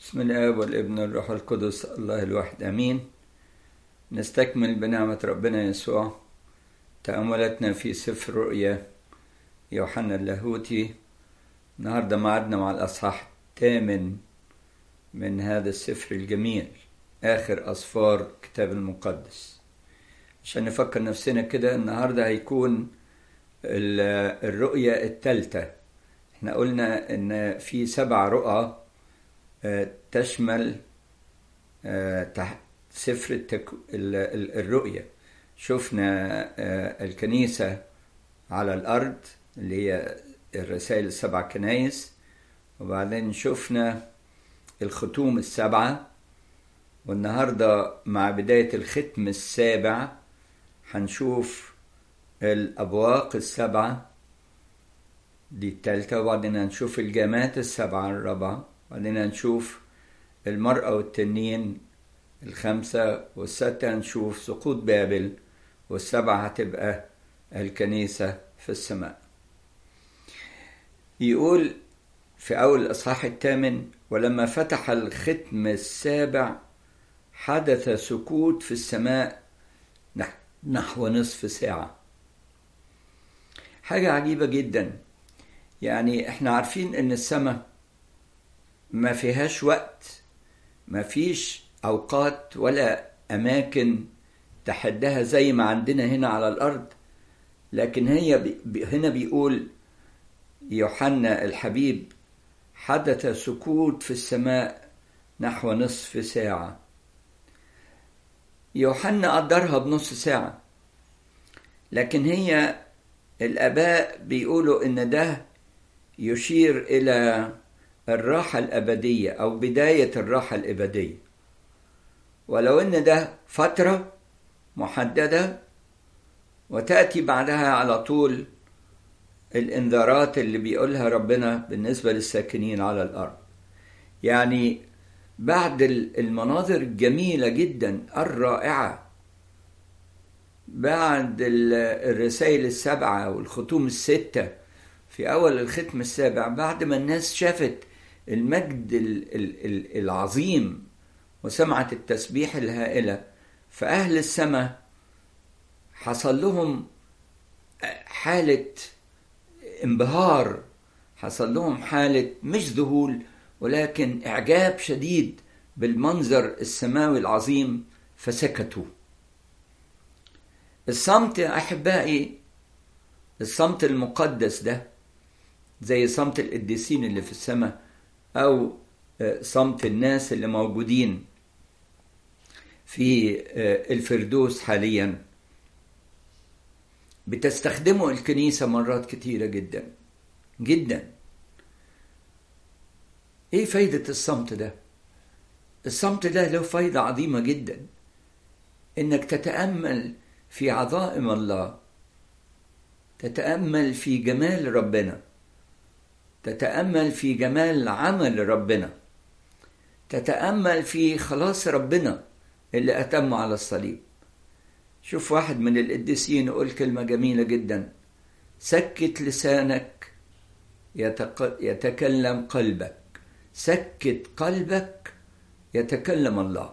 بسم الآب والابن والروح القدس الله الواحد أمين نستكمل بنعمة ربنا يسوع تأملاتنا في سفر رؤيا يوحنا اللاهوتي النهاردة معدنا مع الأصحاح الثامن من هذا السفر الجميل آخر أصفار كتاب المقدس عشان نفكر نفسنا كده النهاردة هيكون الرؤية الثالثة احنا قلنا ان في سبع رؤى تشمل تحت سفر التك... الرؤية شفنا الكنيسة على الأرض اللي هي الرسائل السبع كنايس وبعدين شفنا الختوم السبعة والنهاردة مع بداية الختم السابع هنشوف الأبواق السبعة دي التالتة وبعدين هنشوف الجامات السبعة الرابعة وبعدين هنشوف المرأة والتنين الخمسة والستة هنشوف سقوط بابل والسبعة هتبقى الكنيسة في السماء يقول في أول الإصحاح الثامن ولما فتح الختم السابع حدث سكوت في السماء نحو نصف ساعة حاجة عجيبة جدا يعني احنا عارفين ان السماء ما فيهاش وقت ما فيش اوقات ولا اماكن تحدها زي ما عندنا هنا على الارض لكن هي بي هنا بيقول يوحنا الحبيب حدث سكوت في السماء نحو نصف ساعة يوحنا قدرها بنص ساعة لكن هي الآباء بيقولوا إن ده يشير إلى الراحة الأبدية أو بداية الراحة الأبدية ولو إن ده فترة محددة وتأتي بعدها على طول الإنذارات اللي بيقولها ربنا بالنسبة للساكنين على الأرض يعني بعد المناظر الجميلة جدا الرائعة بعد الرسائل السبعة والختوم الستة في أول الختم السابع بعد ما الناس شافت المجد العظيم وسمعت التسبيح الهائلة فأهل السماء حصل لهم حالة انبهار حصل لهم حالة مش ذهول ولكن إعجاب شديد بالمنظر السماوي العظيم فسكتوا الصمت يا أحبائي الصمت المقدس ده زي صمت القديسين اللي في السماء أو صمت الناس اللي موجودين في الفردوس حاليا بتستخدمه الكنيسة مرات كتيرة جدا جدا ايه فايدة الصمت ده الصمت ده له فايدة عظيمة جدا انك تتأمل في عظائم الله تتامل في جمال ربنا تتامل في جمال عمل ربنا تتامل في خلاص ربنا اللي اتم على الصليب شوف واحد من القديسين يقول كلمه جميله جدا سكت لسانك يتكلم قلبك سكت قلبك يتكلم الله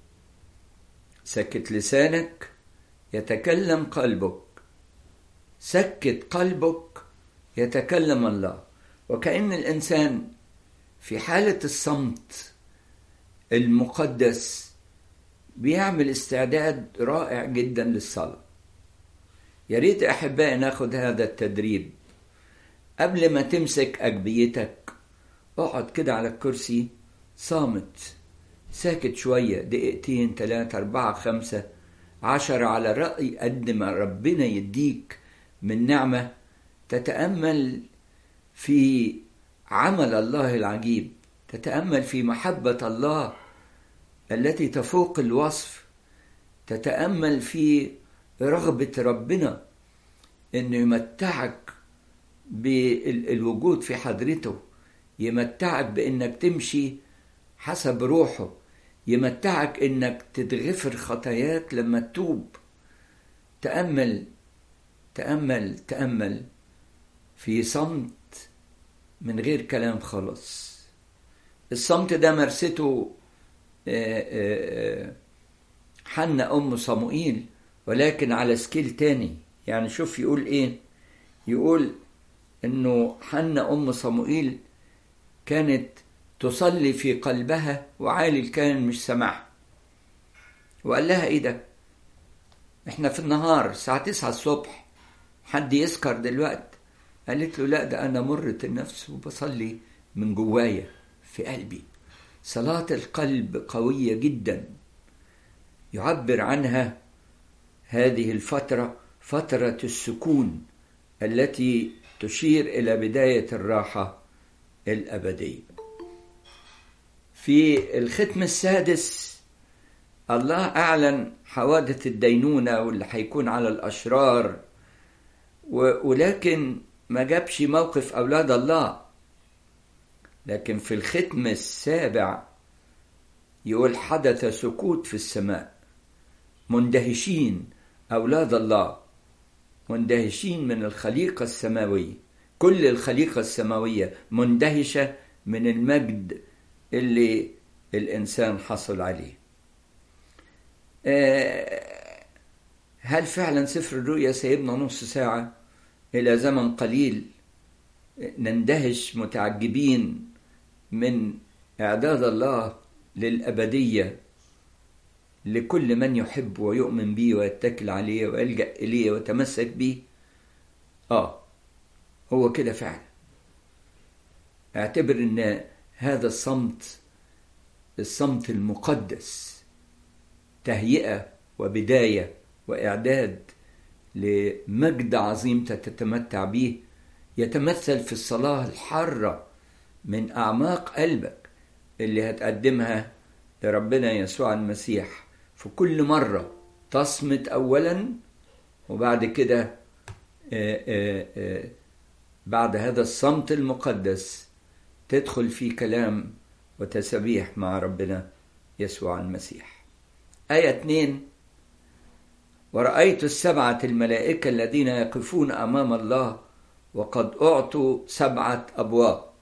سكت لسانك يتكلم قلبك سكت قلبك يتكلم الله وكأن الإنسان في حالة الصمت المقدس بيعمل استعداد رائع جدا للصلاة يا ريت أحبائي ناخد هذا التدريب قبل ما تمسك أجبيتك اقعد كده على الكرسي صامت ساكت شوية دقيقتين ثلاثة أربعة خمسة عشرة على رأي قد ما ربنا يديك من نعمة تتأمل في عمل الله العجيب تتأمل في محبة الله التي تفوق الوصف تتأمل في رغبة ربنا إنه يمتعك بالوجود في حضرته يمتعك بإنك تمشي حسب روحه يمتعك إنك تتغفر خطاياك لما تتوب تأمل تأمل تأمل في صمت من غير كلام خالص الصمت ده مارسته حنة أم صموئيل ولكن على سكيل تاني يعني شوف يقول إيه يقول إنه حنة أم صموئيل كانت تصلي في قلبها وعالي الكاهن مش سامعها وقال لها إيه ده إحنا في النهار الساعة تسعة الصبح حد يسكر دلوقتي قالت له لا ده أنا مرة النفس وبصلي من جوايا في قلبي صلاة القلب قوية جدا يعبر عنها هذه الفترة فترة السكون التي تشير إلى بداية الراحة الأبدية. في الختم السادس الله أعلن حوادث الدينونة واللي هيكون على الأشرار ولكن ما جابش موقف أولاد الله لكن في الختم السابع يقول حدث سكوت في السماء مندهشين أولاد الله مندهشين من الخليقة السماوية كل الخليقة السماوية مندهشة من المجد اللي الإنسان حصل عليه هل فعلا سفر الرؤيا سيبنا نص ساعة إلى زمن قليل نندهش متعجبين من إعداد الله للأبدية لكل من يحب ويؤمن به ويتكل عليه ويلجأ إليه ويتمسك به آه هو كده فعلا اعتبر ان هذا الصمت الصمت المقدس تهيئة وبداية وإعداد لمجد عظيم تتمتع به يتمثل في الصلاة الحارة من أعماق قلبك اللي هتقدمها لربنا يسوع المسيح في كل مرة تصمت أولا وبعد كده بعد هذا الصمت المقدس تدخل في كلام وتسبيح مع ربنا يسوع المسيح آية 2 ورأيت السبعة الملائكة الذين يقفون أمام الله وقد أعطوا سبعة أبواق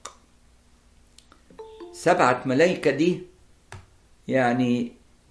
سبعة ملائكة دي يعني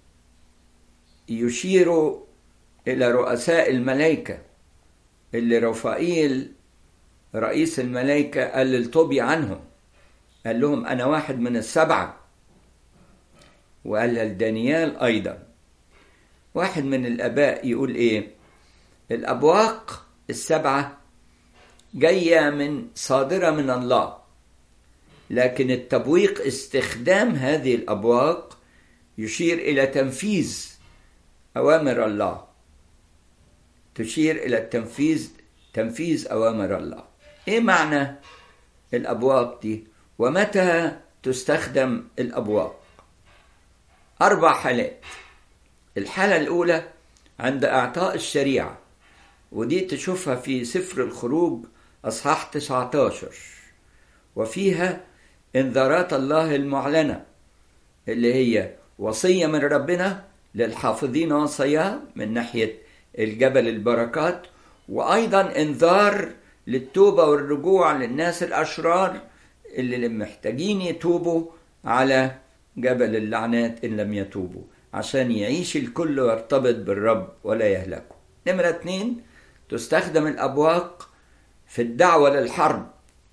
يشير إلى رؤساء الملائكة اللي رفائيل رئيس الملائكة قال للطوبي عنهم قال لهم أنا واحد من السبعة وقال لدانيال أيضا واحد من الآباء يقول إيه الأبواق السبعة جاية من صادرة من الله لكن التبويق استخدام هذه الأبواق يشير إلى تنفيذ أوامر الله تشير إلى التنفيذ تنفيذ أوامر الله إيه معنى الأبواق دي ومتى تستخدم الأبواق أربع حالات الحالة الأولى عند إعطاء الشريعة ودي تشوفها في سفر الخروج أصحاح 19 وفيها انذارات الله المعلنة اللي هي وصية من ربنا للحافظين وصاياه من ناحية الجبل البركات وأيضا انذار للتوبة والرجوع للناس الأشرار اللي محتاجين يتوبوا على جبل اللعنات إن لم يتوبوا عشان يعيش الكل ويرتبط بالرب ولا يهلكوا نمرة اتنين تستخدم الأبواق في الدعوة للحرب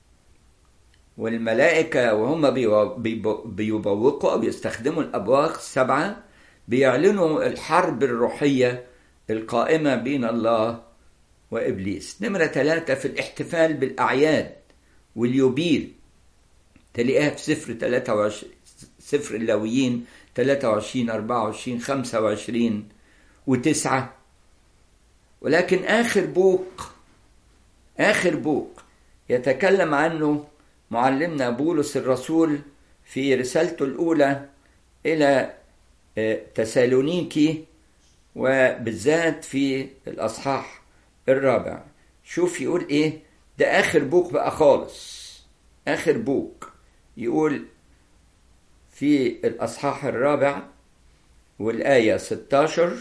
والملائكة وهم بيبوقوا أو يستخدموا الأبواق السبعة بيعلنوا الحرب الروحية القائمة بين الله وإبليس نمرة ثلاثة في الاحتفال بالأعياد واليوبيل تلاقيها في سفر 23 سفر اللاويين 23 24 25 وتسعة ولكن آخر بوق آخر بوق يتكلم عنه معلمنا بولس الرسول في رسالته الأولى إلى تسالونيكي وبالذات في الأصحاح الرابع شوف يقول إيه ده آخر بوق بقى خالص آخر بوق يقول في الأصحاح الرابع والآية 16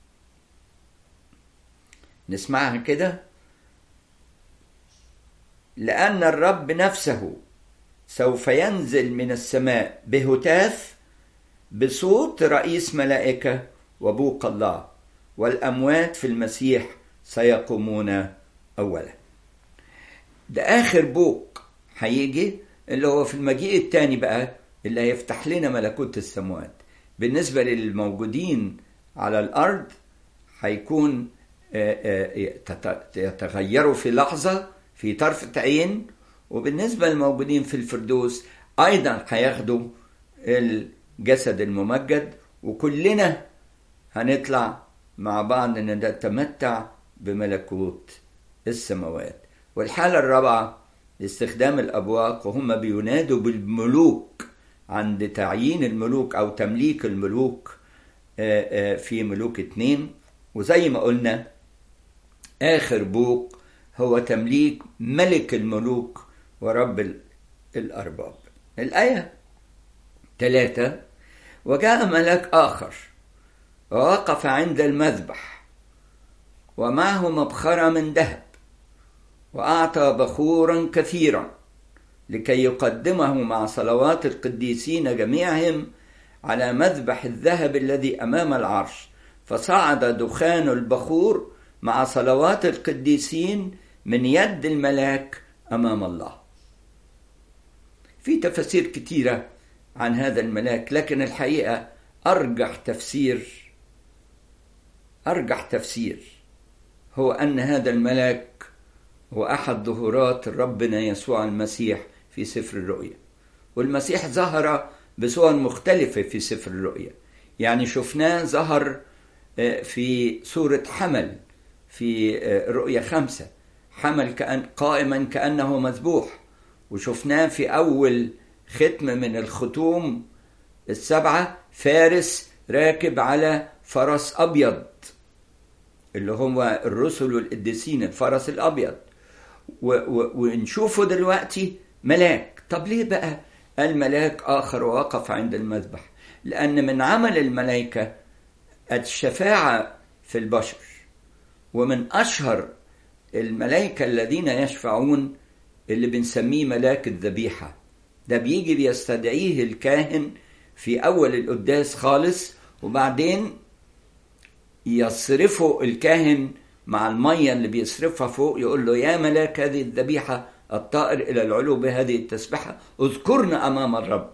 نسمعها كده لأن الرب نفسه سوف ينزل من السماء بهتاف بصوت رئيس ملائكة وبوق الله والأموات في المسيح سيقومون أولا ده آخر بوق هيجي اللي هو في المجيء الثاني بقى اللي هيفتح لنا ملكوت السماوات بالنسبة للموجودين على الأرض هيكون يتغيروا في لحظة في طرفة عين وبالنسبة للموجودين في الفردوس أيضا هياخدوا الجسد الممجد وكلنا هنطلع مع بعض نتمتع بملكوت السماوات والحالة الرابعة لاستخدام الأبواق وهم بينادوا بالملوك عند تعيين الملوك أو تمليك الملوك في ملوك اتنين وزي ما قلنا آخر بوق هو تمليك ملك الملوك ورب الأرباب الآية ثلاثة وجاء ملك آخر ووقف عند المذبح ومعه مبخرة من ذهب وأعطى بخورا كثيرا لكي يقدمه مع صلوات القديسين جميعهم على مذبح الذهب الذي أمام العرش فصعد دخان البخور مع صلوات القديسين من يد الملاك أمام الله في تفاسير كثيرة عن هذا الملاك لكن الحقيقة أرجح تفسير أرجح تفسير هو أن هذا الملاك هو أحد ظهورات ربنا يسوع المسيح في سفر الرؤيا والمسيح ظهر بصور مختلفة في سفر الرؤيا يعني شفناه ظهر في صورة حمل في رؤيا خمسة حمل كأن قائما كأنه مذبوح وشفناه في أول ختم من الختوم السبعة فارس راكب على فرس أبيض اللي هو الرسل والقديسين الفرس الأبيض ونشوفه دلوقتي ملاك طب ليه بقى الملاك آخر ووقف عند المذبح لأن من عمل الملائكة الشفاعة في البشر ومن أشهر الملائكة الذين يشفعون اللي بنسميه ملاك الذبيحة ده بيجي بيستدعيه الكاهن في أول القداس خالص وبعدين يصرفه الكاهن مع المية اللي بيصرفها فوق يقول له يا ملاك هذه الذبيحة الطائر إلى العلو بهذه التسبحة اذكرنا أمام الرب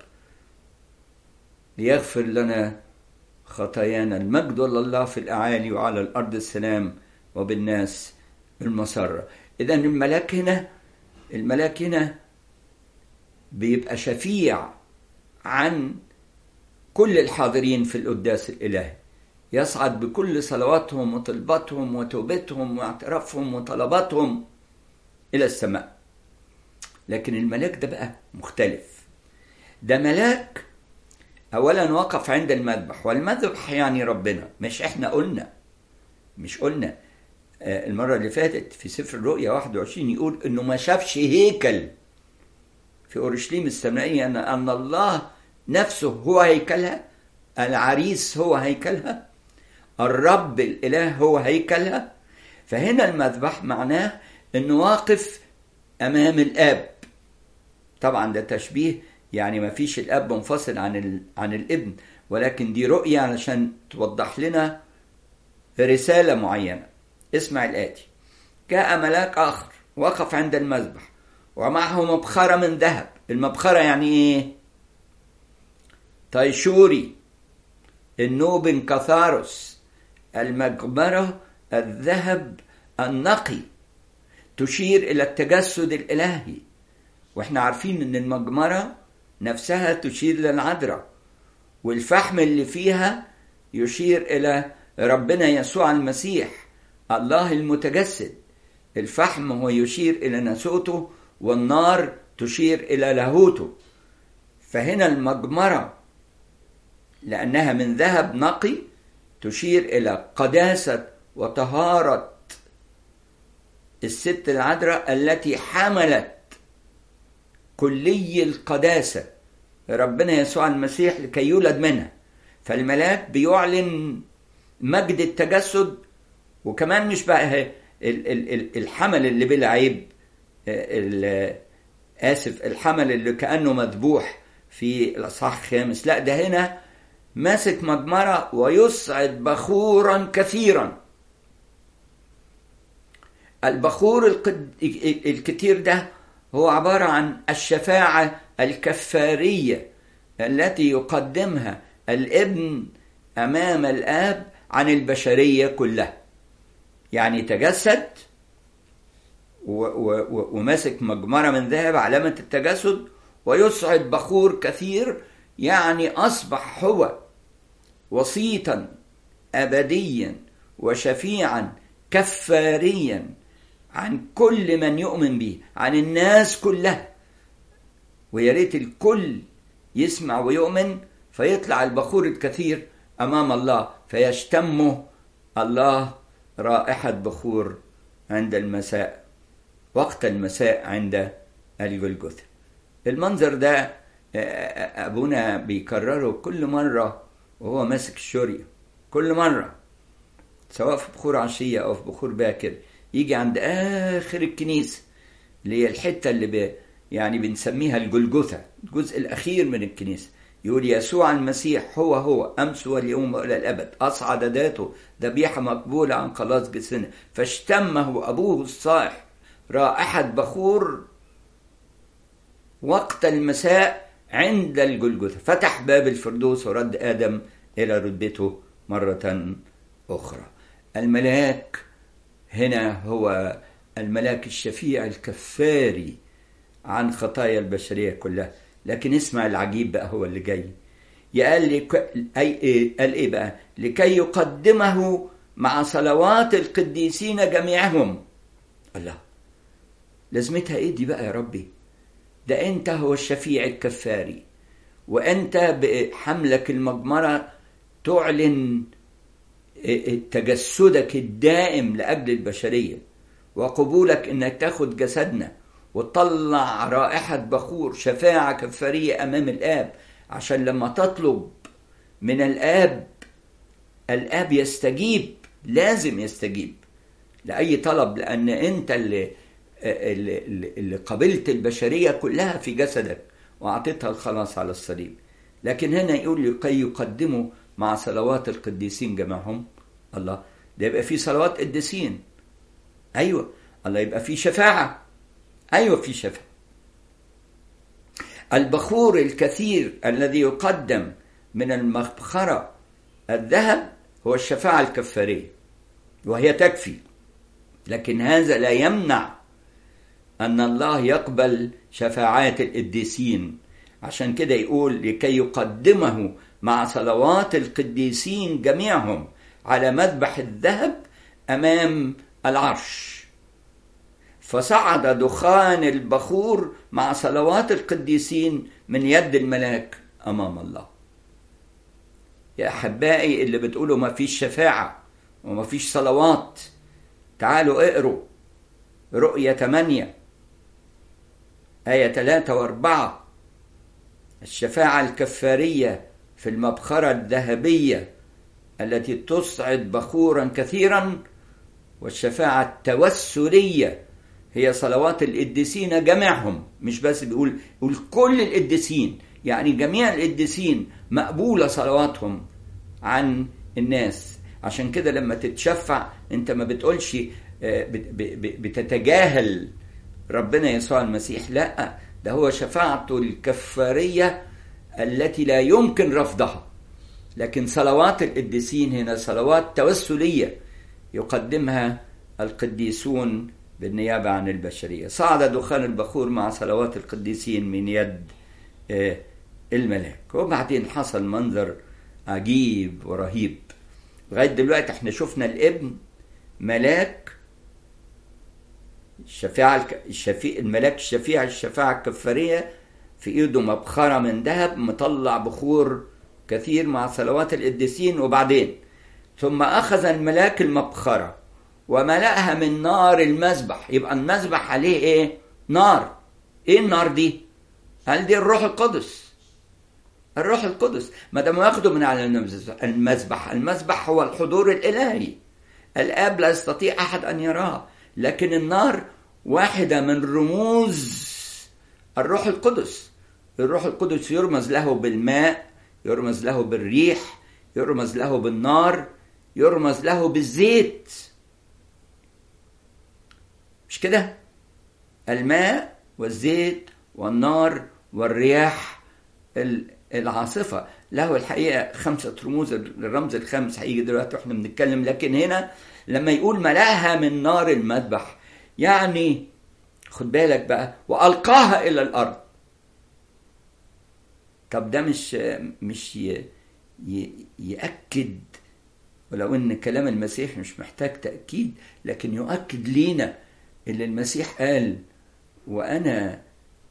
ليغفر لنا خطايانا المجد لله في الأعالي وعلى الأرض السلام وبالناس المسرة إذا الملاك هنا الملاك هنا بيبقى شفيع عن كل الحاضرين في القداس الإلهي يصعد بكل صلواتهم وطلباتهم وتوبتهم واعترافهم وطلباتهم إلى السماء لكن الملاك ده بقى مختلف ده ملاك أولا وقف عند المذبح والمذبح يعني ربنا مش إحنا قلنا مش قلنا المرة اللي فاتت في سفر الرؤيا 21 يقول إنه ما شافش هيكل في أورشليم السمائية أن أن الله نفسه هو هيكلها العريس هو هيكلها الرب الإله هو هيكلها فهنا المذبح معناه إنه واقف أمام الآب طبعا ده تشبيه يعني ما فيش الأب منفصل عن ال... عن الابن ولكن دي رؤية علشان توضح لنا رسالة معينة اسمع الآتي جاء ملاك آخر وقف عند المذبح ومعه مبخرة من ذهب المبخرة يعني إيه؟ تيشوري النوب كثارس المجمرة الذهب النقي تشير إلى التجسد الإلهي واحنا عارفين ان المجمرة نفسها تشير للعذراء والفحم اللي فيها يشير إلى ربنا يسوع المسيح الله المتجسد الفحم هو يشير إلى نسوته والنار تشير إلى لاهوته فهنا المجمرة لأنها من ذهب نقي تشير إلى قداسة وطهارة الست العذراء التي حملت كلي القداسة ربنا يسوع المسيح لكي يولد منها فالملاك بيعلن مجد التجسد وكمان مش بقى الحمل اللي بلا عيب آسف الحمل اللي كأنه مذبوح في الأصحاح الخامس لا ده هنا ماسك مجمرة ويصعد بخورا كثيرا البخور القد... الكتير ده هو عبارة عن الشفاعة الكفارية التي يقدمها الابن أمام الآب عن البشرية كلها يعني تجسد و... و... وماسك مجمرة من ذهب علامة التجسد ويصعد بخور كثير يعني أصبح هو وسيطا أبديا وشفيعا كفاريا عن كل من يؤمن به عن الناس كلها ويا ريت الكل يسمع ويؤمن فيطلع البخور الكثير امام الله فيشتمه الله رائحه بخور عند المساء وقت المساء عند الجلجثة المنظر ده ابونا بيكرره كل مره وهو ماسك الشوريه كل مره سواء في بخور عشيه او في بخور باكر يجي عند اخر الكنيسه اللي هي الحته اللي ب... يعني بنسميها الجلجثه الجزء الاخير من الكنيسه يقول يسوع المسيح هو هو امس واليوم والى الابد اصعد ذاته ذبيحه مقبوله عن خلاص جسنا فاشتمه ابوه الصالح رائحه بخور وقت المساء عند الجلجثه فتح باب الفردوس ورد ادم الى رتبته مره اخرى الملاك هنا هو الملاك الشفيع الكفاري عن خطايا البشرية كلها لكن اسمع العجيب بقى هو اللي جاي قال لي أي إيه قال إيه بقى لكي يقدمه مع صلوات القديسين جميعهم الله لازمتها ايه دي بقى يا ربي ده انت هو الشفيع الكفاري وانت بحملك المجمرة تعلن تجسدك الدائم لاجل البشريه وقبولك انك تاخد جسدنا وتطلع رائحه بخور شفاعه كفاريه امام الاب عشان لما تطلب من الاب الاب يستجيب لازم يستجيب لاي طلب لان انت اللي اللي, اللي قبلت البشريه كلها في جسدك واعطيتها الخلاص على الصليب لكن هنا يقول لكي يقدموا مع صلوات القديسين جميعهم الله ده يبقى في صلوات قديسين ايوه الله يبقى في شفاعه ايوه في شفاعه البخور الكثير الذي يقدم من المبخرة الذهب هو الشفاعة الكفارية وهي تكفي لكن هذا لا يمنع أن الله يقبل شفاعات القديسين عشان كده يقول لكي يقدمه مع صلوات القديسين جميعهم على مذبح الذهب امام العرش فصعد دخان البخور مع صلوات القديسين من يد الملاك امام الله يا احبائي اللي بتقولوا ما فيش شفاعه وما فيش صلوات تعالوا اقروا رؤية 8 آية 3 و4 الشفاعة الكفارية في المبخرة الذهبية التي تصعد بخورا كثيرا والشفاعة التوسلية هي صلوات القديسين جميعهم مش بس بيقول يقول كل القديسين يعني جميع القديسين مقبولة صلواتهم عن الناس عشان كده لما تتشفع انت ما بتقولش بتتجاهل ربنا يسوع المسيح لا ده هو شفاعته الكفارية التي لا يمكن رفضها لكن صلوات القديسين هنا صلوات توسلية يقدمها القديسون بالنيابة عن البشرية صعد دخان البخور مع صلوات القديسين من يد الملاك وبعدين حصل منظر عجيب ورهيب لغاية دلوقتي احنا شفنا الابن ملاك الشفاعة الشفيع الملاك الشفيع الشفاعة الكفارية في ايده مبخرة من ذهب مطلع بخور كثير مع صلوات القديسين وبعدين ثم أخذ الملاك المبخرة وملأها من نار المذبح يبقى المذبح عليه ايه نار ايه النار دي قال دي الروح القدس الروح القدس ما دام ياخده من على المذبح المذبح هو الحضور الالهي الاب لا يستطيع احد ان يراه لكن النار واحده من رموز الروح القدس الروح القدس يرمز له بالماء يرمز له بالريح يرمز له بالنار يرمز له بالزيت مش كده الماء والزيت والنار والرياح العاصفة له الحقيقة خمسة رموز الرمز الخامس هيجي دلوقتي واحنا بنتكلم لكن هنا لما يقول ملاها من نار المذبح يعني خد بالك بقى وألقاها إلى الأرض طب ده مش مش ي... ي... يأكد ولو ان كلام المسيح مش محتاج تأكيد لكن يؤكد لينا اللي المسيح قال وانا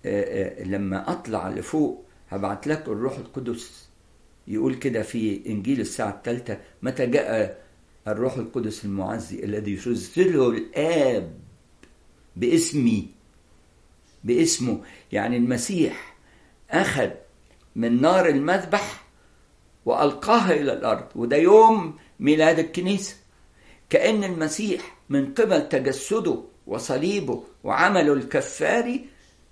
لما اطلع لفوق هبعت لك الروح القدس يقول كده في انجيل الساعة الثالثة متى جاء الروح القدس المعزي الذي يرسله الاب باسمي باسمه يعني المسيح اخذ من نار المذبح والقاها الى الارض وده يوم ميلاد الكنيسه كان المسيح من قبل تجسده وصليبه وعمله الكفاري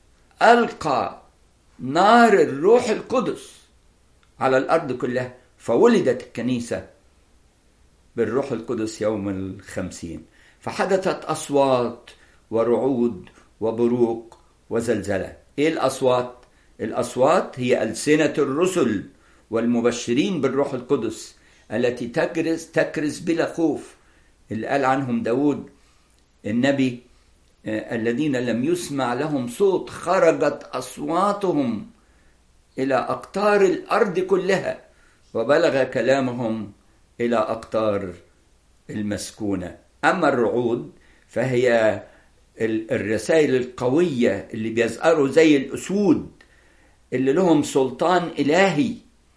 القى نار الروح القدس على الارض كلها فولدت الكنيسه بالروح القدس يوم الخمسين فحدثت اصوات ورعود وبروق وزلزله ايه الاصوات الاصوات هي السنه الرسل والمبشرين بالروح القدس التي تكرز تكرز بلا خوف اللي قال عنهم داود النبي الذين لم يسمع لهم صوت خرجت أصواتهم إلى أقطار الأرض كلها وبلغ كلامهم إلى أقطار المسكونة أما الرعود فهي الرسائل القوية اللي بيزقروا زي الأسود اللي لهم سلطان إلهي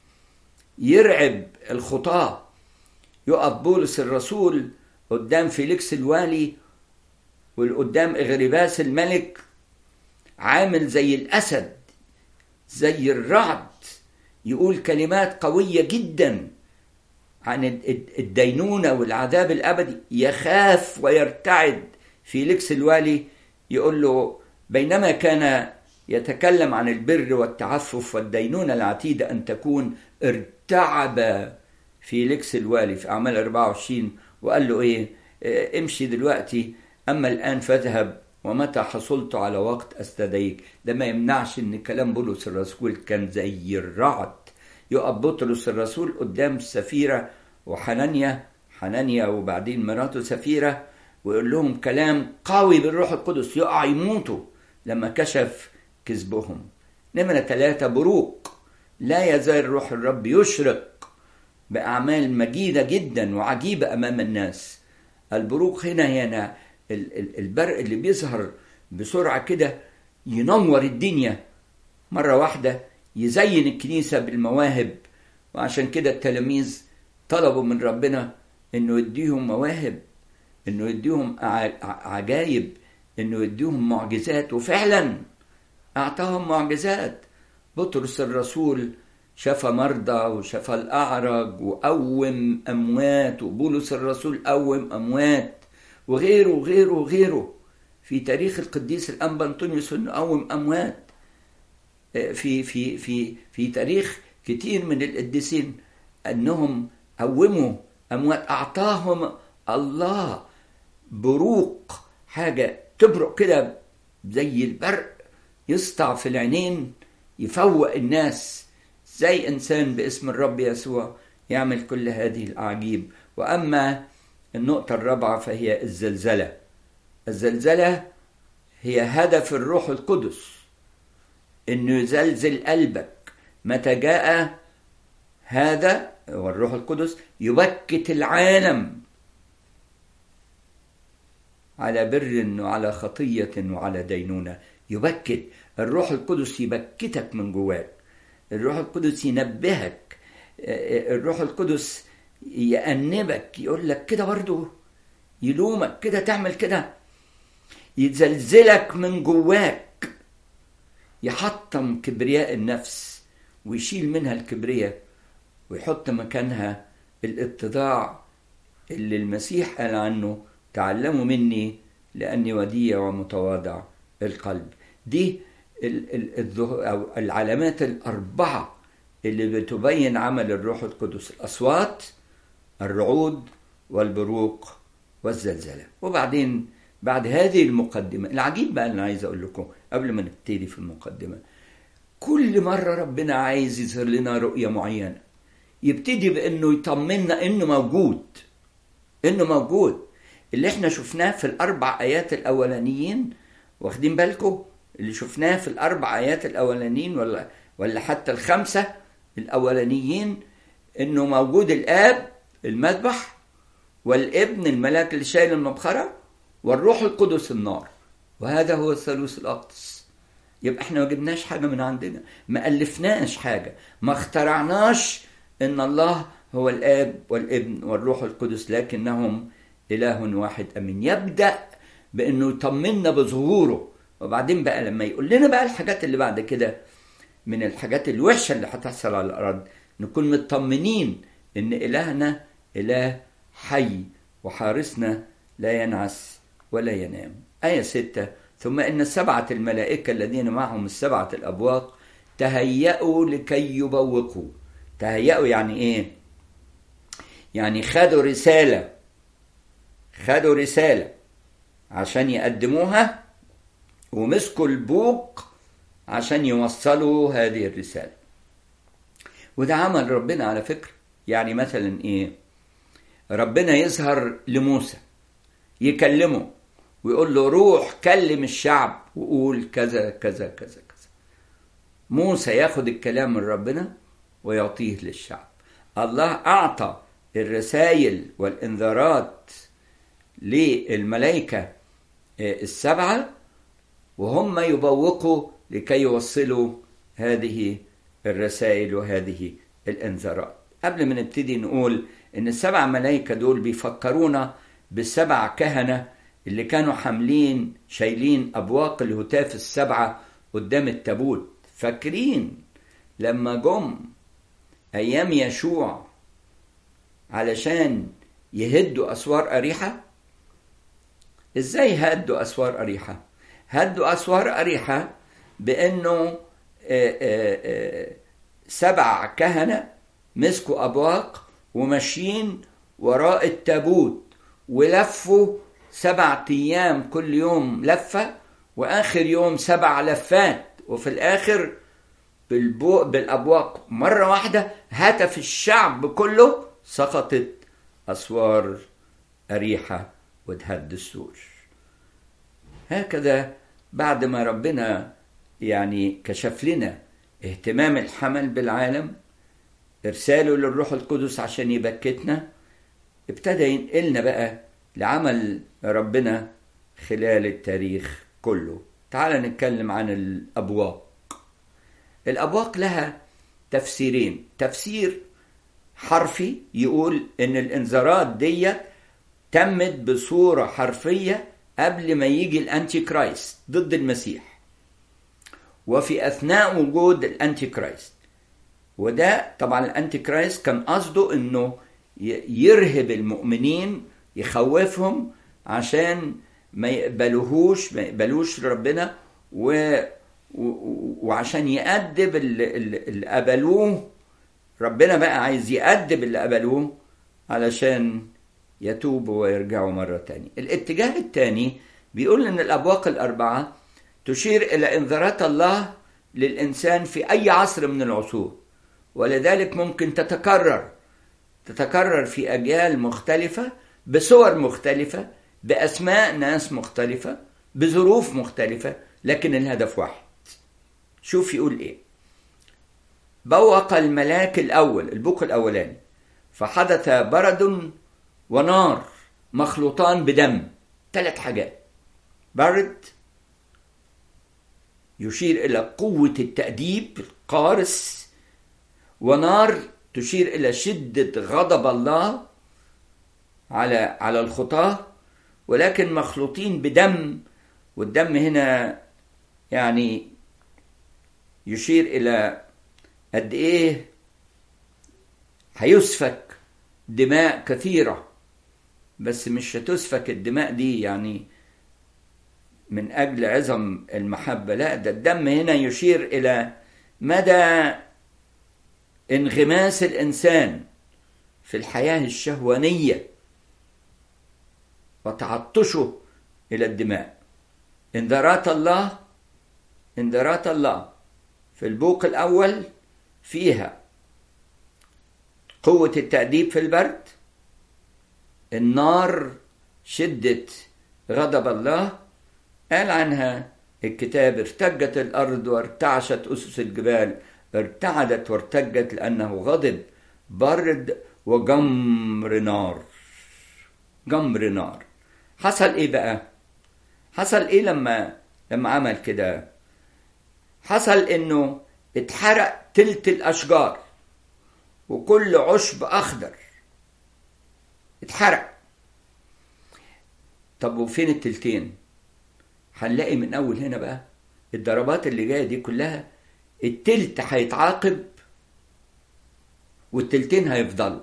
يرعب الخطاة يقف بولس الرسول قدام فيليكس الوالي والقدام إغرباس الملك عامل زي الأسد زي الرعد يقول كلمات قوية جدا عن الدينونة والعذاب الأبدي يخاف ويرتعد فيليكس الوالي يقول له بينما كان يتكلم عن البر والتعفف والدينونة العتيدة أن تكون ارتعب فيليكس الوالي في أعمال 24 وقال له إيه امشي دلوقتي أما الآن فاذهب ومتى حصلت على وقت أستدعيك ده ما يمنعش إن كلام بولس الرسول كان زي الرعد يقف بطرس الرسول قدام سفيرة وحنانيا حنانيا وبعدين مراته سفيرة ويقول لهم كلام قوي بالروح القدس يقع يموتوا لما كشف كذبهم نمرة ثلاثة بروق لا يزال روح الرب يشرق بأعمال مجيدة جدا وعجيبة أمام الناس البروق هنا هنا البرق اللي بيظهر بسرعة كده ينور الدنيا مرة واحدة يزين الكنيسة بالمواهب وعشان كده التلاميذ طلبوا من ربنا انه يديهم مواهب انه يديهم عجايب انه يديهم معجزات وفعلا اعطاهم معجزات بطرس الرسول شفى مرضى وشفى الاعرج وقوم اموات وبولس الرسول قوم اموات وغيره وغيره وغيره في تاريخ القديس الانبا انطونيوس انه قوم اموات في في في في تاريخ كتير من القديسين انهم قوموا اموات اعطاهم الله بروق حاجه تبرق كده زي البرق يسطع في العينين يفوق الناس زي انسان باسم الرب يسوع يعمل كل هذه الاعاجيب واما النقطه الرابعه فهي الزلزله الزلزله هي هدف الروح القدس انه يزلزل قلبك متى جاء هذا هو الروح القدس يبكت العالم على بر وعلى خطية وعلى دينونة يبكت الروح القدس يبكتك من جواك الروح القدس ينبهك الروح القدس يأنبك يقول لك كده برضه يلومك كده تعمل كده يزلزلك من جواك يحطم كبرياء النفس ويشيل منها الكبرياء ويحط مكانها الاتضاع اللي المسيح قال عنه تعلموا مني لأني وديع ومتواضع القلب دي أو العلامات الأربعة اللي بتبين عمل الروح القدس الأصوات الرعود والبروق والزلزلة وبعدين بعد هذه المقدمة العجيب بقى اللي عايز أقول لكم قبل ما نبتدي في المقدمة كل مرة ربنا عايز يظهر لنا رؤية معينة يبتدي بأنه يطمنا إنه موجود إنه موجود اللي احنا شفناه في الأربع آيات الأولانيين واخدين بالكم اللي شفناه في الأربع آيات الأولانيين ولا ولا حتى الخمسة الأولانيين إنه موجود الآب المذبح والابن الملاك اللي شايل المبخرة والروح القدس النار وهذا هو الثالوث الأقدس يبقى احنا ما جبناش حاجة من عندنا ما ألفناش حاجة ما اخترعناش إن الله هو الآب والابن والروح القدس لكنهم إله واحد أمين يبدأ بأنه يطمنا بظهوره وبعدين بقى لما يقول لنا بقى الحاجات اللي بعد كده من الحاجات الوحشة اللي هتحصل على الأرض نكون مطمنين إن إلهنا إله حي وحارسنا لا ينعس ولا ينام آية ستة ثم إن السبعة الملائكة الذين معهم السبعة الأبواق تهيأوا لكي يبوقوا تهيأوا يعني إيه؟ يعني خدوا رسالة خدوا رسالة عشان يقدموها ومسكوا البوق عشان يوصلوا هذه الرسالة وده عمل ربنا على فكرة يعني مثلا ايه ربنا يظهر لموسى يكلمه ويقول له روح كلم الشعب وقول كذا كذا كذا كذا موسى ياخد الكلام من ربنا ويعطيه للشعب الله أعطى الرسائل والإنذارات للملائكة السبعة وهم يبوقوا لكي يوصلوا هذه الرسائل وهذه الانذارات قبل ما نبتدي نقول ان السبع ملائكة دول بيفكرونا بالسبع كهنة اللي كانوا حاملين شايلين أبواق الهتاف السبعة قدام التابوت فاكرين لما جم أيام يشوع علشان يهدوا أسوار أريحة إزاي هدوا أسوار أريحة هدوا أسوار أريحة بأنه سبع كهنة مسكوا أبواق وماشيين وراء التابوت ولفوا سبع أيام كل يوم لفة وآخر يوم سبع لفات وفي الآخر بالبو بالأبواق مرة واحدة هتف الشعب كله سقطت أسوار أريحة وتهد السور هكذا بعد ما ربنا يعني كشف لنا اهتمام الحمل بالعالم ارساله للروح القدس عشان يبكتنا ابتدى ينقلنا بقى لعمل ربنا خلال التاريخ كله تعال نتكلم عن الابواق الابواق لها تفسيرين تفسير حرفي يقول ان الانذارات دي تمت بصوره حرفيه قبل ما يجي الانتي كرايست ضد المسيح وفي اثناء وجود الانتي كرايست وده طبعا الانتي كرايست كان قصده انه يرهب المؤمنين يخوفهم عشان ما يقبلوهوش ما يقبلوش ربنا و وعشان يأدب اللي قبلوه ربنا بقى عايز يأدب اللي قبلوه علشان يتوبوا ويرجعوا مرة تانية الاتجاه الثاني بيقول ان الابواق الاربعة تشير الى انذارات الله للانسان في اي عصر من العصور ولذلك ممكن تتكرر تتكرر في اجيال مختلفة بصور مختلفة باسماء ناس مختلفة بظروف مختلفة لكن الهدف واحد شوف يقول ايه بوق الملاك الاول البوق الاولاني فحدث برد ونار مخلوطان بدم ثلاث حاجات برد يشير الى قوه التاديب القارس ونار تشير الى شده غضب الله على على الخطاه ولكن مخلوطين بدم والدم هنا يعني يشير الى قد ايه هيسفك دماء كثيره بس مش هتسفك الدماء دي يعني من أجل عظم المحبة لا ده الدم هنا يشير إلى مدى انغماس الإنسان في الحياة الشهوانية وتعطشه إلى الدماء انذارات الله انذارات الله في البوق الأول فيها قوة التأديب في البرد النار شدة غضب الله قال عنها الكتاب ارتجت الأرض وارتعشت أسس الجبال ارتعدت وارتجت لأنه غضب برد وجمر نار جمر نار حصل ايه بقى حصل ايه لما لما عمل كده حصل انه اتحرق تلت الاشجار وكل عشب اخضر اتحرق طب وفين التلتين هنلاقي من اول هنا بقى الضربات اللي جايه دي كلها التلت هيتعاقب والتلتين هيفضلوا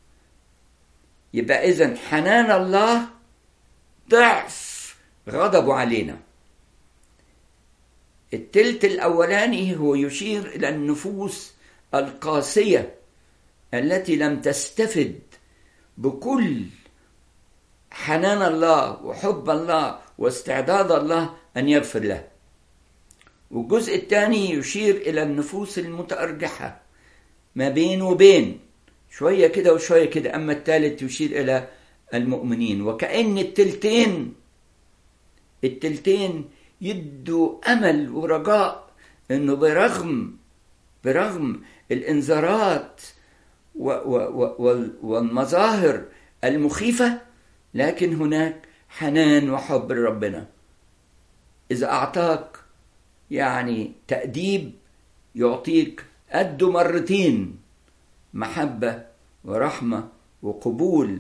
يبقى اذا حنان الله ضعف غضبه علينا التلت الاولاني هو يشير الى النفوس القاسيه التي لم تستفد بكل حنان الله وحب الله واستعداد الله ان يغفر له والجزء الثاني يشير الى النفوس المتارجحه ما بين وبين شويه كده وشويه كده اما الثالث يشير الى المؤمنين وكأن التلتين التلتين يدوا أمل ورجاء إنه برغم برغم الإنذارات و و و والمظاهر المخيفة لكن هناك حنان وحب لربنا إذا أعطاك يعني تأديب يعطيك قد مرتين محبة ورحمة وقبول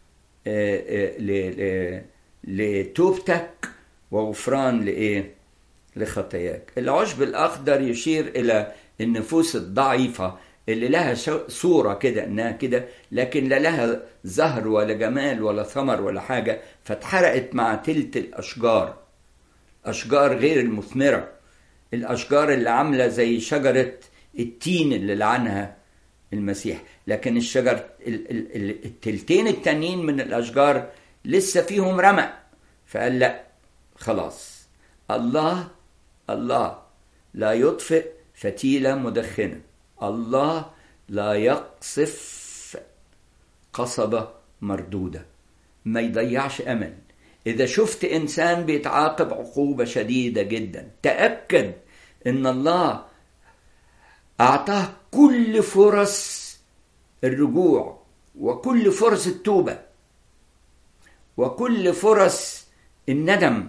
لتوبتك وغفران لايه لخطاياك العشب الاخضر يشير الى النفوس الضعيفه اللي لها صوره كده انها كده لكن لا لها زهر ولا جمال ولا ثمر ولا حاجه فاتحرقت مع تلت الاشجار اشجار غير المثمره الاشجار اللي عامله زي شجره التين اللي لعنها المسيح لكن الشجر التلتين التانيين من الاشجار لسه فيهم رمق فقال لا خلاص الله الله لا يطفئ فتيله مدخنه الله لا يقصف قصبه مردوده ما يضيعش امل اذا شفت انسان بيتعاقب عقوبه شديده جدا تاكد ان الله اعطاه كل فرص الرجوع وكل فرص التوبه وكل فرص الندم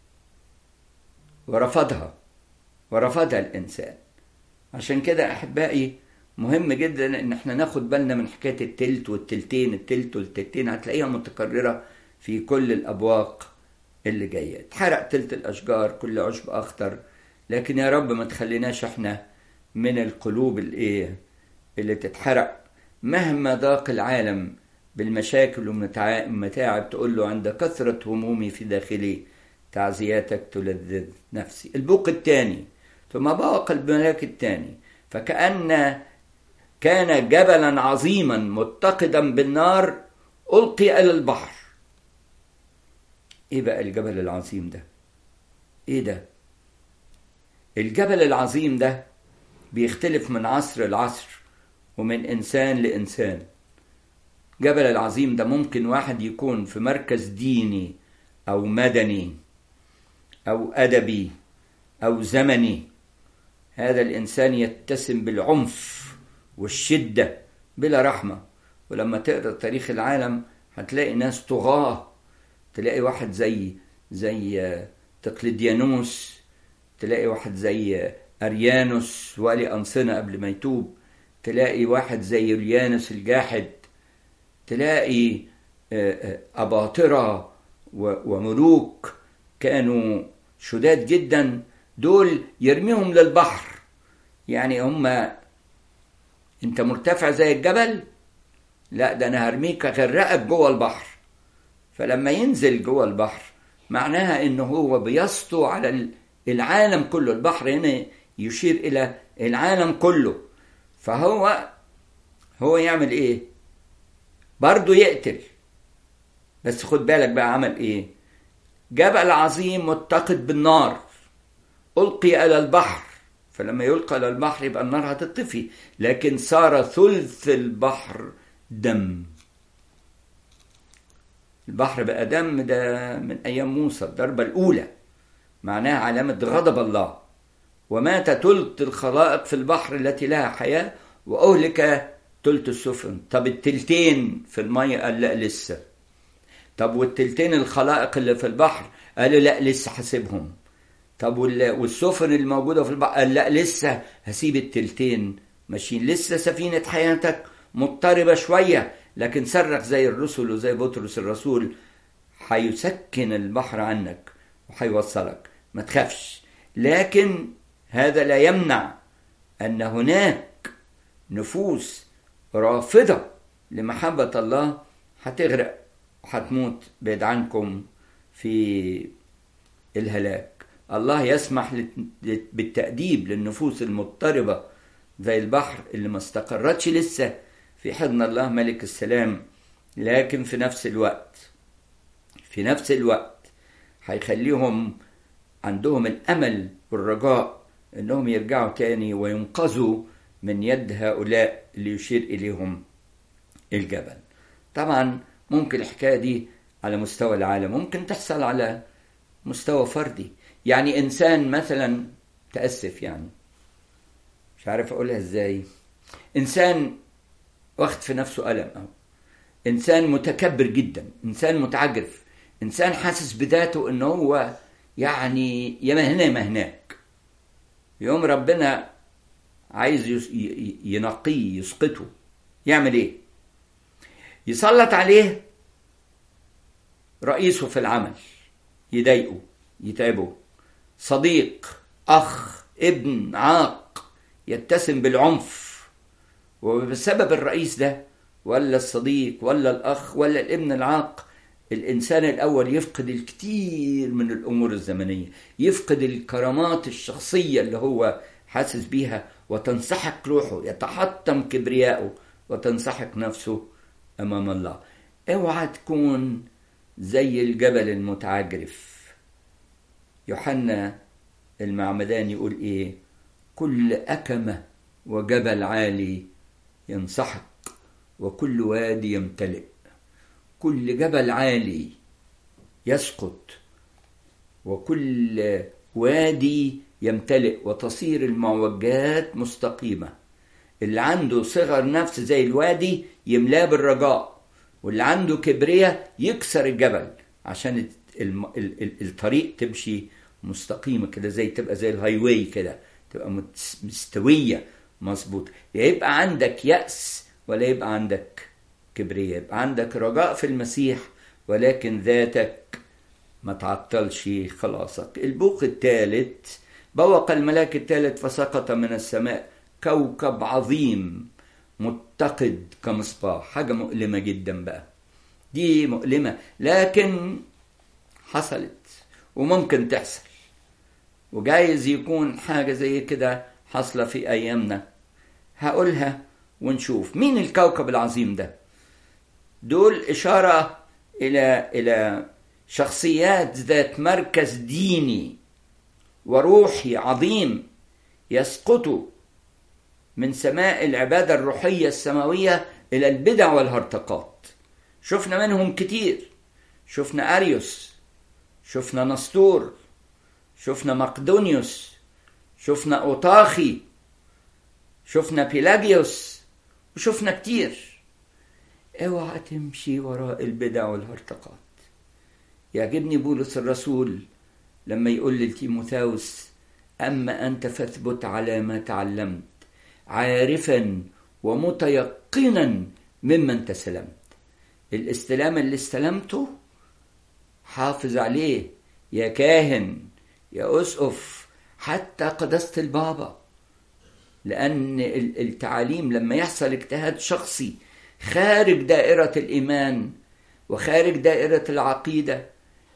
ورفضها ورفضها الانسان عشان كده احبائي مهم جدا ان احنا ناخد بالنا من حكايه التلت والتلتين التلت والتلتين هتلاقيها متكرره في كل الابواق اللي جايه اتحرق تلت الاشجار كل عشب اخضر لكن يا رب ما تخليناش احنا من القلوب الايه اللي تتحرق مهما ضاق العالم بالمشاكل والمتاعب تقول له عند كثرة همومي في داخلي تعزياتك تلذذ نفسي البوق الثاني ثم بوق الملاك الثاني فكأن كان جبلا عظيما متقدا بالنار ألقي إلى البحر إيه بقى الجبل العظيم ده إيه ده الجبل العظيم ده بيختلف من عصر لعصر ومن إنسان لإنسان جبل العظيم ده ممكن واحد يكون في مركز ديني أو مدني أو أدبي أو زمني هذا الإنسان يتسم بالعنف والشدة بلا رحمة ولما تقرأ تاريخ العالم هتلاقي ناس طغاة تلاقي واحد زي زي تقليديانوس تلاقي واحد زي أريانوس والي أنصنة قبل ما يتوب تلاقي واحد زي يوليانوس الجاحد تلاقي أباطرة وملوك كانوا شداد جدا دول يرميهم للبحر يعني هم انت مرتفع زي الجبل لا ده انا هرميك اغرقك جوه البحر فلما ينزل جوه البحر معناها انه هو بيسطو على العالم كله البحر هنا يشير الى العالم كله فهو هو يعمل ايه برضه يقتل بس خد بالك بقى عمل ايه جبل عظيم متقد بالنار ألقي إلى البحر فلما يلقى إلى البحر يبقى النار هتطفي لكن صار ثلث البحر دم البحر بقى دم ده من أيام موسى الضربة الأولى معناها علامة غضب الله ومات تلت الخلائق في البحر التي لها حياة وأهلك تلت السفن طب التلتين في المية قال لا لسه طب والتلتين الخلائق اللي في البحر قالوا لا لسه حاسبهم طب والسفن الموجودة في البحر قال لا لسه هسيب التلتين ماشيين لسه سفينة حياتك مضطربة شوية لكن صرخ زي الرسل وزي بطرس الرسول هيسكن البحر عنك وهيوصلك ما تخافش لكن هذا لا يمنع أن هناك نفوس رافضة لمحبة الله هتغرق وهتموت بعيد عنكم في الهلاك الله يسمح بالتأديب للنفوس المضطربة زي البحر اللي ما استقرتش لسه في حضن الله ملك السلام لكن في نفس الوقت في نفس الوقت هيخليهم عندهم الأمل والرجاء انهم يرجعوا تاني وينقذوا من يد هؤلاء اللي يشير اليهم الجبل طبعا ممكن الحكايه دي على مستوى العالم ممكن تحصل على مستوى فردي يعني انسان مثلا تاسف يعني مش عارف اقولها ازاي انسان واخد في نفسه الم أو انسان متكبر جدا انسان متعجرف انسان حاسس بذاته ان هو يعني يا ما هنا ما هناك يوم ربنا عايز ينقيه يسقطه يعمل ايه يسلط عليه رئيسه في العمل يضايقه يتعبه صديق اخ ابن عاق يتسم بالعنف وبسبب الرئيس ده ولا الصديق ولا الاخ ولا الابن العاق الانسان الاول يفقد الكثير من الامور الزمنيه يفقد الكرامات الشخصيه اللي هو حاسس بيها وتنسحق روحه يتحطم كبرياءه وتنسحق نفسه امام الله اوعى تكون زي الجبل المتعجرف يوحنا المعمدان يقول ايه كل اكمه وجبل عالي ينسحق وكل وادي يمتلئ كل جبل عالي يسقط وكل وادي يمتلئ وتصير المعوجات مستقيمة اللي عنده صغر نفس زي الوادي يملاه بالرجاء واللي عنده كبرية يكسر الجبل عشان الطريق تمشي مستقيمة كده زي تبقى زي الهاي واي كده تبقى مستوية مظبوط يبقى عندك يأس ولا يبقى عندك كبرياء يبقى عندك رجاء في المسيح ولكن ذاتك ما تعطلش خلاصك البوق الثالث بوق الملاك الثالث فسقط من السماء كوكب عظيم متقد كمصباح حاجة مؤلمة جدا بقى دي مؤلمة لكن حصلت وممكن تحصل وجايز يكون حاجة زي كده حاصلة في أيامنا هقولها ونشوف مين الكوكب العظيم ده دول إشارة إلى إلى شخصيات ذات مركز ديني وروحي عظيم يسقطوا من سماء العبادة الروحية السماوية إلى البدع والهرطقات شفنا منهم كتير شفنا أريوس شفنا نسطور شفنا مقدونيوس شفنا أوطاخي شفنا بيلاجيوس وشفنا كتير اوعى تمشي وراء البدع والهرطقات يعجبني بولس الرسول لما يقول لتيموثاوس أما أنت فاثبت على ما تعلمت عارفا ومتيقنا ممن تسلمت الاستلام اللي استلمته حافظ عليه يا كاهن يا أسقف حتى قداسة البابا لأن التعاليم لما يحصل اجتهاد شخصي خارج دائرة الإيمان وخارج دائرة العقيدة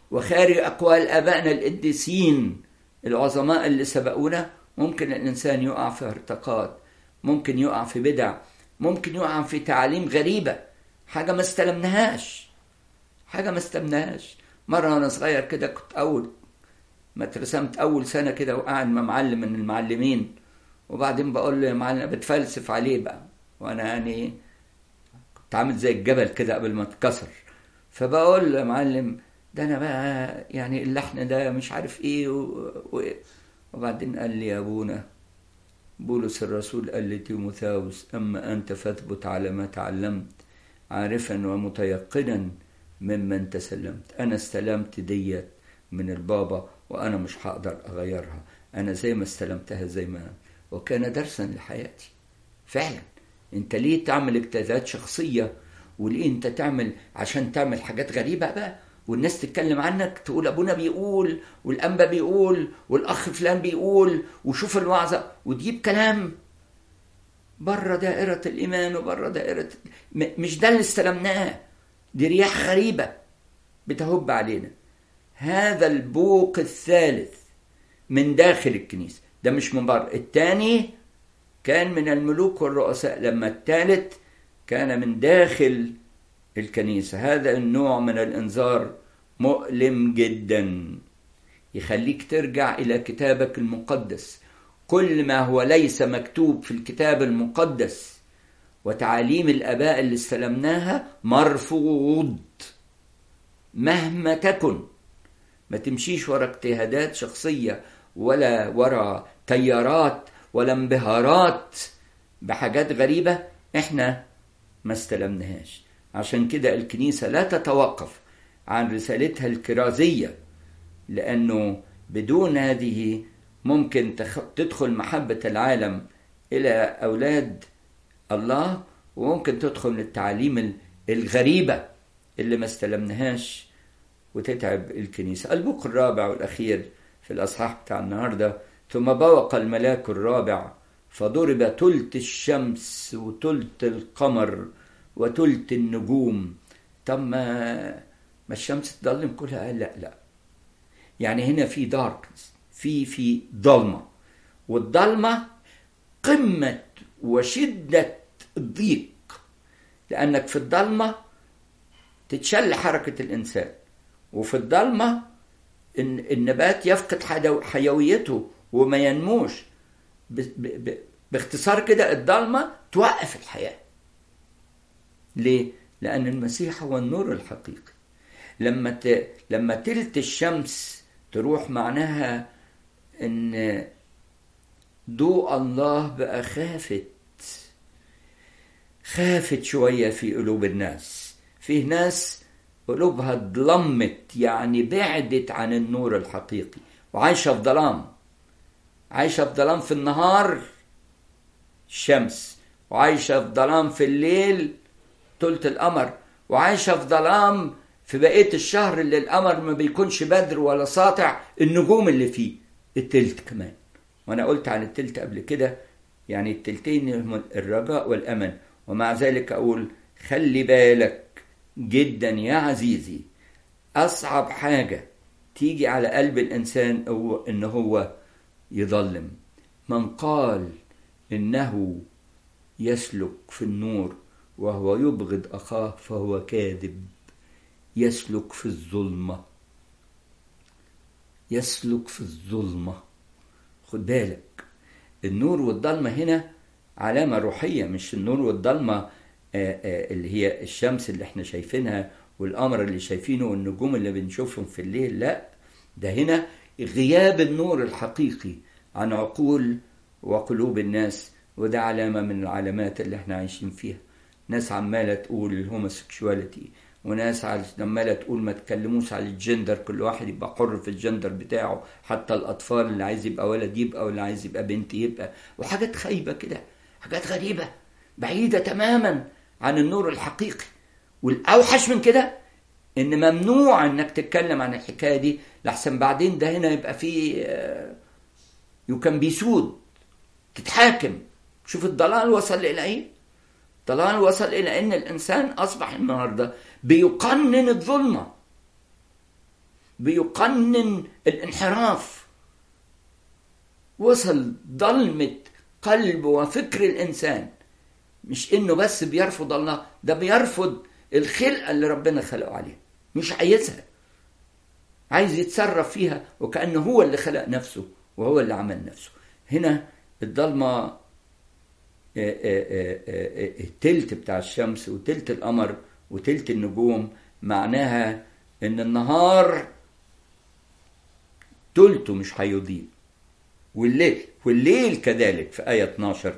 وخارج أقوال آبائنا القديسين العظماء اللي سبقونا ممكن الإنسان يقع في ارتقاط ممكن يقع في بدع ممكن يقع في تعاليم غريبة حاجة ما استلمناهاش حاجة ما استلمناهاش مرة وأنا صغير كده كنت أول ما اترسمت أول سنة كده وقاعد مع معلم من المعلمين وبعدين بقول له يا معلم بتفلسف عليه بقى وأنا يعني كنت عامل زي الجبل كده قبل ما اتكسر فبقول له يا معلم ده أنا بقى يعني اللحن ده مش عارف إيه و... و... وبعدين قال لي يا أبونا بولس الرسول قال لتيموثاوس أما أنت فاثبت على ما تعلمت عارفا ومتيقنا ممن تسلمت أنا استلمت ديت من البابا وأنا مش هقدر أغيرها أنا زي ما استلمتها زي ما وكان درسا لحياتي فعلا أنت ليه تعمل اجتهادات شخصية وليه أنت تعمل عشان تعمل حاجات غريبة بقى والناس تتكلم عنك تقول ابونا بيقول والانبا بيقول والاخ فلان بيقول وشوف الوعظه وتجيب كلام بره دائرة الإيمان وبره دائرة مش ده اللي استلمناه دي رياح غريبة بتهب علينا هذا البوق الثالث من داخل الكنيسة ده مش من بره الثاني كان من الملوك والرؤساء لما الثالث كان من داخل الكنيسة هذا النوع من الإنذار مؤلم جدا يخليك ترجع إلى كتابك المقدس كل ما هو ليس مكتوب في الكتاب المقدس وتعاليم الآباء اللي استلمناها مرفوض مهما تكن ما تمشيش ورا اجتهادات شخصية ولا ورا تيارات ولا انبهارات بحاجات غريبة احنا ما استلمناهاش عشان كده الكنيسة لا تتوقف عن رسالتها الكرازية لأنه بدون هذه ممكن تدخل محبة العالم إلى أولاد الله وممكن تدخل التعاليم الغريبة اللي ما استلمناهاش وتتعب الكنيسة البوق الرابع والأخير في الأصحاح بتاع النهاردة ثم بوق الملاك الرابع فضرب تلت الشمس وتلت القمر وتلت النجوم طب ما ما الشمس تضلم كلها قال لا لا يعني هنا في داركنس في في ضلمة والضلمة قمة وشدة الضيق لأنك في الضلمة تتشل حركة الإنسان وفي الضلمة النبات يفقد حيويته وما ينموش باختصار كده الضلمة توقف الحياة ليه؟ لأن المسيح هو النور الحقيقي لما ت... لما تلت الشمس تروح معناها ان ضوء الله بقى خافت خافت شوية في قلوب الناس فيه ناس قلوبها اتظلمت يعني بعدت عن النور الحقيقي وعايشة في ظلام عايشة في ظلام في النهار الشمس وعايشة في ظلام في الليل تلت القمر وعايشة في ظلام في بقية الشهر اللي القمر ما بيكونش بدر ولا ساطع النجوم اللي فيه التلت كمان وانا قلت عن التلت قبل كده يعني التلتين هم الرجاء والامل ومع ذلك اقول خلي بالك جدا يا عزيزي اصعب حاجة تيجي على قلب الانسان هو ان هو يظلم من قال انه يسلك في النور وهو يبغض اخاه فهو كاذب يسلك في الظلمة يسلك في الظلمة خد بالك النور والضلمة هنا علامة روحية مش النور والضلمة اللي هي الشمس اللي احنا شايفينها والقمر اللي شايفينه والنجوم اللي بنشوفهم في الليل لا ده هنا غياب النور الحقيقي عن عقول وقلوب الناس وده علامة من العلامات اللي احنا عايشين فيها ناس عمالة تقول الهوموسيكشواليتي وناس عماله تقول ما تكلموش على الجندر كل واحد يبقى حر في الجندر بتاعه حتى الاطفال اللي عايز يبقى ولد يبقى واللي عايز يبقى بنت يبقى وحاجات خايبه كده حاجات غريبه بعيده تماما عن النور الحقيقي والاوحش من كده ان ممنوع انك تتكلم عن الحكايه دي لحسن بعدين ده هنا يبقى فيه يو كان بيسود تتحاكم شوف الضلال وصل الى ايه الضلال وصل الى ان الانسان اصبح النهارده بيقنن الظلمه بيقنن الانحراف وصل ضلمة قلب وفكر الإنسان مش إنه بس بيرفض الله ده بيرفض الخلقة اللي ربنا خلقه عليها مش عايزها عايز يتصرف فيها وكأنه هو اللي خلق نفسه وهو اللي عمل نفسه هنا الضلمة التلت بتاع الشمس وتلت القمر وتلت النجوم معناها ان النهار تلته مش هيضيء والليل والليل كذلك في آية 12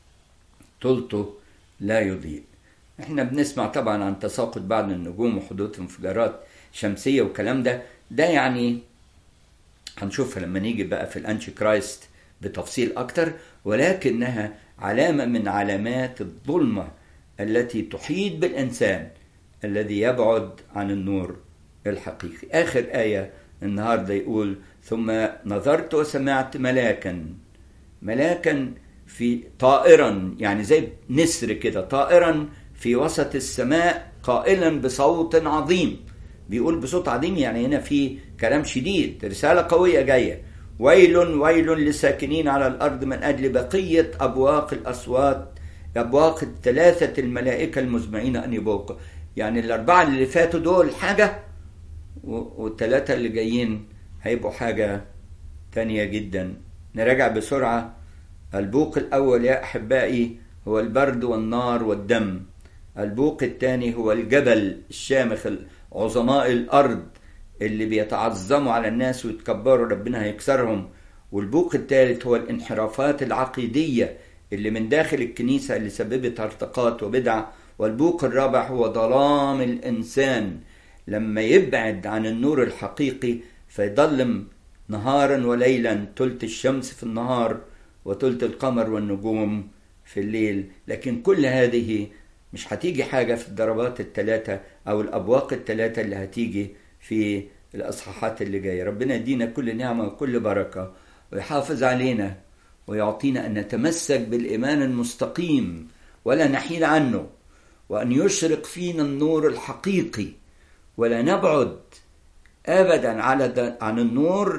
تلته لا يضيء احنا بنسمع طبعا عن تساقط بعض النجوم وحدوث انفجارات شمسية والكلام ده ده يعني هنشوفها لما نيجي بقى في الانتي كرايست بتفصيل اكتر ولكنها علامة من علامات الظلمة التي تحيط بالإنسان الذي يبعد عن النور الحقيقي آخر آية النهاردة يقول ثم نظرت وسمعت ملاكا ملاكا في طائرا يعني زي نسر كده طائرا في وسط السماء قائلا بصوت عظيم بيقول بصوت عظيم يعني هنا في كلام شديد رسالة قوية جاية ويل ويل للساكنين على الأرض من أجل بقية أبواق الأصوات أبواق الثلاثة الملائكة المزمعين أن يبوقوا يعني الأربعة اللي فاتوا دول حاجة والثلاثة اللي جايين هيبقوا حاجة تانية جدا نراجع بسرعة البوق الأول يا أحبائي هو البرد والنار والدم البوق الثاني هو الجبل الشامخ عظماء الأرض اللي بيتعظموا على الناس ويتكبروا ربنا هيكسرهم والبوق الثالث هو الانحرافات العقيدية اللي من داخل الكنيسة اللي سببت ارتقاط وبدع والبوق الرابع هو ظلام الإنسان لما يبعد عن النور الحقيقي فيضلم نهارا وليلا تلت الشمس في النهار وتلت القمر والنجوم في الليل لكن كل هذه مش هتيجي حاجة في الضربات الثلاثة أو الأبواق الثلاثة اللي هتيجي في الأصحاحات اللي جاية ربنا يدينا كل نعمة وكل بركة ويحافظ علينا ويعطينا أن نتمسك بالإيمان المستقيم ولا نحيل عنه وأن يشرق فينا النور الحقيقي ولا نبعد أبدا على عن النور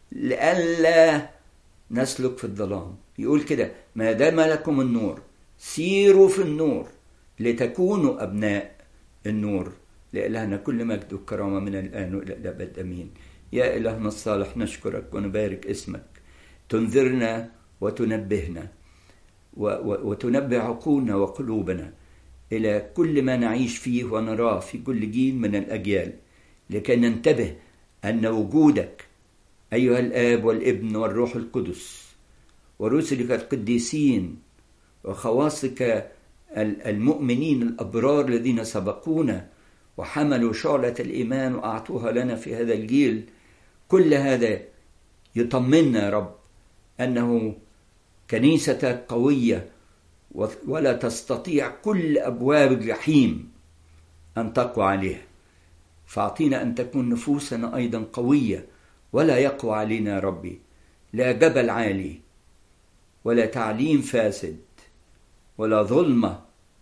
لئلا نسلك في الظلام يقول كده ما دام لكم النور سيروا في النور لتكونوا أبناء النور لإلهنا كل مجد وكرامة من الآن وإلى الأبد أمين يا إلهنا الصالح نشكرك ونبارك اسمك تنذرنا وتنبهنا وتنبه عقولنا وقلوبنا إلى كل ما نعيش فيه ونراه في كل جيل من الأجيال لكي ننتبه أن وجودك أيها الآب والابن والروح القدس ورسلك القديسين وخواصك المؤمنين الأبرار الذين سبقونا وحملوا شعلة الإيمان وأعطوها لنا في هذا الجيل كل هذا يطمنا يا رب أنه كنيستك قوية ولا تستطيع كل أبواب الجحيم أن تقوى عليها فأعطينا أن تكون نفوسنا أيضا قوية ولا يقوى علينا يا ربي لا جبل عالي ولا تعليم فاسد ولا ظلمة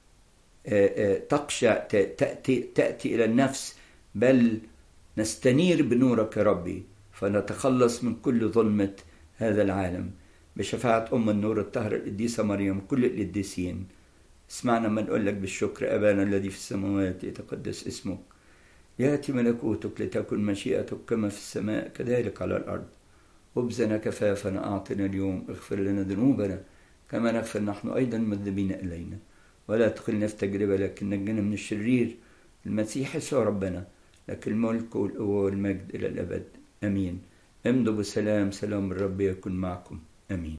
تقشع تأتي, تأتي إلى النفس بل نستنير بنورك يا ربي فنتخلص من كل ظلمة هذا العالم بشفاعة أم النور الطاهرة القديسة مريم كل القديسين اسمعنا ما نقول لك بالشكر أبانا الذي في السماوات يتقدس اسمك يأتي ملكوتك لتكن مشيئتك كما في السماء كذلك على الأرض خبزنا كفافنا أعطنا اليوم اغفر لنا ذنوبنا كما نغفر نحن أيضا المذنبين إلينا ولا تدخلنا في تجربة لكن نجنا من الشرير المسيح يسوع ربنا لك الملك والقوة والمجد إلى الأبد أمين امضوا بسلام سلام الرب يكن معكم أمين